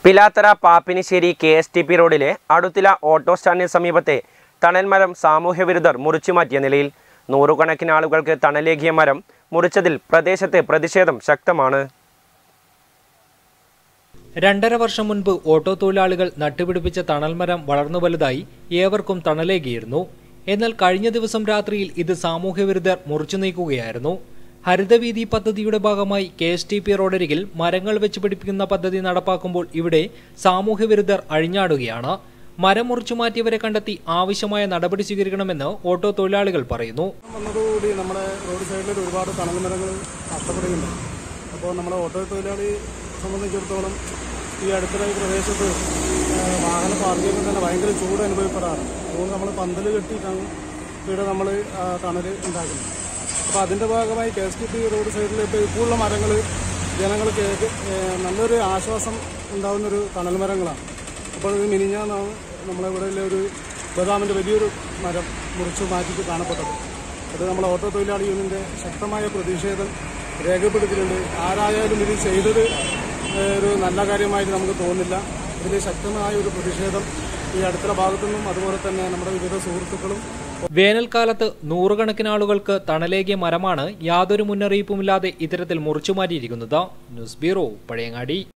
Pilathara Pappinisseri K S T P റോഡിലെ അടുത്തില auto സ്റ്റാൻഡിന് സമീപത്തെ തണൽ മരം സാമൂഹ്യവിരുദ്ധർ മുറിച്ചുമാറ്റിയ നിലയിൽ നൂറുകണക്കിന് ആളുകൾക്ക് തണലേകിയ മരം മുറിച്ചതിൽ പ്രദേശത്തെ പ്രതിഷേധം ശക്തമാണ് രണ്ടര വർഷം മുൻപ് ഓട്ടോ തൊഴിലാളികൾ നട്ടുപിടിപ്പിച്ച തണൽമരം വളർന്നു വലുതായി ഏവർക്കും തണലേകിയിരുന്നു എന്നാൽ കഴിഞ്ഞ ദിവസം രാത്രിയിൽ ഇത് സാമൂഹ്യവിരുദ്ധർ മുറിച്ചു നീക്കുകയായിരുന്നു ഹരിതവീതി പദ്ധതിയുടെ ഭാഗമായി കെ എസ് ടി പി റോഡരികിൽ മരങ്ങൾ വെച്ച് പിടിപ്പിക്കുന്ന പദ്ധതി നടപ്പാക്കുമ്പോൾ ഇവിടെ സാമൂഹ്യവിരുദ്ധർ അഴിഞ്ഞാടുകയാണ് മരം മുറിച്ചു മാറ്റിയവരെ കണ്ടെത്തി ആവശ്യമായ നടപടി സ്വീകരിക്കണമെന്ന് ഓട്ടോ തൊഴിലാളികൾ പറയുന്നു വന്നതോടുകൂടി നമ്മുടെ റോഡ് സൈഡിൽ ഒരുപാട് തണൽ മരങ്ങൾ നഷ്ടപ്പെടുന്നുണ്ട് അപ്പോൾ നമ്മുടെ ഓട്ടോ തൊഴിലാളി സംബന്ധിച്ചിടത്തോളം ഈ അടുത്തുള്ള ഈ പ്രദേശത്ത് ആ, വാഹന പാർക്കിങ്ങിൽ തന്നെ ഭയങ്കര ചൂട് അനുഭവപ്പെടാറുണ്ട് അതുകൊണ്ട് നമ്മൾ പന്തൽ കെട്ടിയിട്ടാണ് ഇവിടെ നമ്മൾ തണൽ ഉണ്ടാക്കുന്നത് അപ്പോൾ അതിൻ്റെ ഭാഗമായി K S T P road സൈഡിൽ ഇപ്പോൾ ഇപ്പോഴുള്ള മരങ്ങൾ ജനങ്ങൾക്ക് ഏക- ഏ, നല്ലൊരു ആശ്വാസം ഉണ്ടാകുന്നൊരു തണൽ മരങ്ങളാണ് അപ്പോൾ ഇത് മിനിഞ്ഞാന്നാണ് നമ്മളിവിടെ ഉള്ള ഒരു ബദാമിൻ്റെ വലിയൊരു മരം മുറിച്ച് മാറ്റിയിട്ട് കാണപ്പെട്ടത് അത് നമ്മളെ ഓട്ടോ തൊഴിലാളി യൂണിയൻ്റെ ശക്തമായ പ്രതിഷേധം രേഖപ്പെടുത്തിയിട്ടുണ്ട് ആരായാലും ഇത് ചെയ്തത് ഏഹ്, ഒരു നല്ല കാര്യമായിട്ട് നമുക്ക് തോന്നുന്നില്ല ഇതിൽ ശക്തമായ ഒരു പ്രതിഷേധം ഈ അടുത്തുള്ള ഭാഗത്തുനിന്നും അതുപോലെ തന്നെ നമ്മുടെ വിവിധ സുഹൃത്തുക്കളും വേനൽക്കാലത്ത് നൂറുകണക്കിന് ആളുകൾക്ക് തണലേകിയ മരമാണ് യാതൊരു മുന്നറിയിപ്പുമില്ലാതെ ഇത്തരത്തിൽ മുറിച്ചുമാറ്റിയിരിക്കുന്നത് ന്യൂസ് ബ്യൂറോ പഴയങ്ങാടി